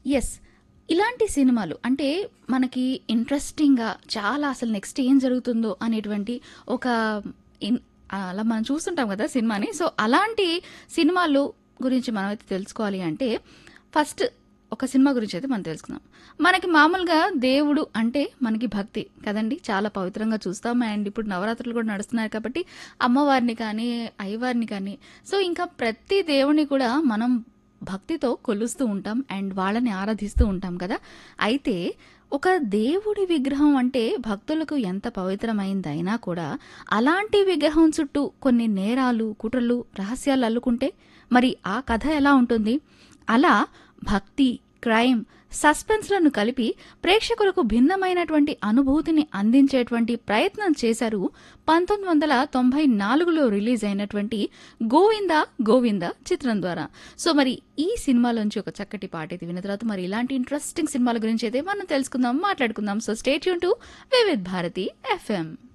Yes. ఇలాంటి సినిమాలు అంటే మనకి ఇంట్రెస్టింగ్‌గా చాలా అసలు నెక్స్ట్ ఏం జరుగుతుందో అనేటువంటి ఒక ఇన్ అలా మనం చూస్తుంటాం కదా సినిమాని. సో, అలాంటి సినిమాలు గురించి మనమైతే తెలుసుకోవాలి అంటే ఫస్ట్ ఒక సినిమా గురించయితే మనం తెలుసుకుందాం. మనకి మామూలుగా దేవుడు అంటే మనకి భక్తి కదండీ! చాలా పవిత్రంగా చూస్తాం. అండ్ ఇప్పుడు నవరాత్రులు కూడా నడుస్తున్నాయి కాబట్టి అమ్మవారిని కానీ, అయ్యవారిని కానీ సో, ఇంకా ప్రతి దేవుడిని కూడా మనం భక్తితో కొలుస్తూ ఉంటాం. అండ్ వాళ్ళని ఆరాధిస్తూ ఉంటాం కదా! అయితే ఒక దేవుడి విగ్రహం అంటే భక్తులకు ఎంత పవిత్రమైందైనా కూడా అలాంటి విగ్రహం చుట్టూ కొన్ని నేరాలు, కుట్రలు, రహస్యాలు అల్లుకుంటే మరి ఆ కథ ఎలా ఉంటుంది? అలా భక్తి, క్రైమ్, సస్పెన్స్‌లను కలిపి ప్రేక్షకులకు భిన్నమైనటువంటి అనుభూతిని అందించేటువంటి ప్రయత్నం చేశారు 1994లో రిలీజ్ అయినటువంటి 'గోవిందా గోవిందా' చిత్రం ద్వారా. సో, మరి ఈ సినిమాలోంచి ఒక చక్కటి పాటైతే విన్న తర్వాత మరి ఇలాంటి ఇంట్రెస్టింగ్ సినిమాల గురించైతే మనం తెలుసుకుందాం, మాట్లాడుకుందాం. So, stay tuned to Vividh Bharati FM.